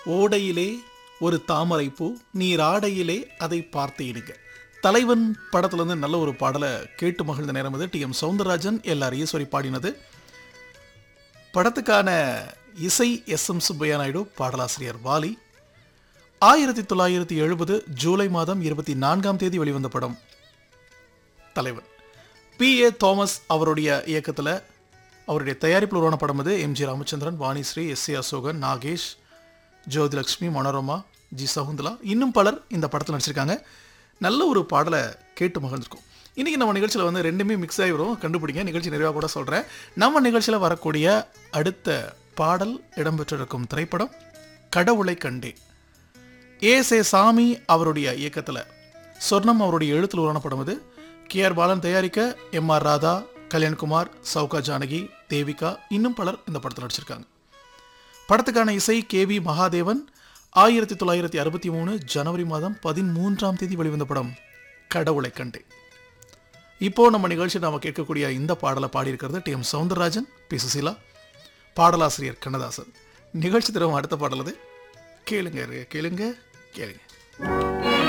ஓடையிலே ஒரு தாமரை பூ நீர் ஆடையிலே அதை பார்த்து இடுங்க தலைவன் படத்துல இருந்து நல்ல ஒரு பாடலை கேட்டு மகிழ்ந்த நேரம் இது T M Soundararajan L R Eswari பாடினது படத்துக்கான இசை எஸ் எம் சுப்பையா நாயுடு பாடலாசிரியர் வாலி ஆயிரத்தி தொள்ளாயிரத்தி எழுபது ஜூலை மாதம் இருபத்தி நான்காம் தேதி வெளிவந்த படம் தலைவன் பி ஏ தாமஸ் அவருடைய இயக்கத்தில் அவருடைய தயாரிப்பில் உருவான படம் இது M G Ramachandran Vanishree S C Ashokan Nagesh Jothilakshmi Manorama G Sakunthala இன்னும் பலர் இந்த படத்தில் நடிச்சிருக்காங்க நல்ல ஒரு பாடலை கேட்டு மகிழ்ந்திருக்கும் இன்றைக்கி நம்ம நிகழ்ச்சியில் வந்து ரெண்டுமே மிக்ஸ் ஆகி வரும் கண்டுபிடிங்க நிகழ்ச்சி நிறைவாக கூட சொல்கிறேன் நம்ம நிகழ்ச்சியில் வரக்கூடிய அடுத்த பாடல் இடம்பெற்றிருக்கும் திரைப்படம் கடவுளை கண்டே ஏஸ் ஏ சாமி அவருடைய இயக்கத்தில் சொர்ணம் அவருடைய எழுத்தில் உருவான படம் இது கே ஆர் பாலன் தயாரிக்க எம் ஆர் ராதா கல்யாண்குமார் சௌகா ஜானகி தேவிகா இன்னும் பலர் இந்த படத்தில் நடிச்சிருக்காங்க படத்துக்கான இசை கே வி மகாதேவன் ஆயிரத்தி தொள்ளாயிரத்தி அறுபத்தி மூணு ஜனவரி மாதம் பதிமூன்றாம் தேதி வெளிவந்த படம் கடவுளை கண்டே இப்போ நம்ம நிகழ்ச்சி நாம கேட்கக்கூடிய இந்த பாடலை பாடியிருக்கிறது T M Soundararajan P Susheela பாடலாசிரியர் கண்ணதாசன் நிகழ்ச்சி தரும் அடுத்த பாடல் அது கேளுங்க கேளுங்க கேளுங்க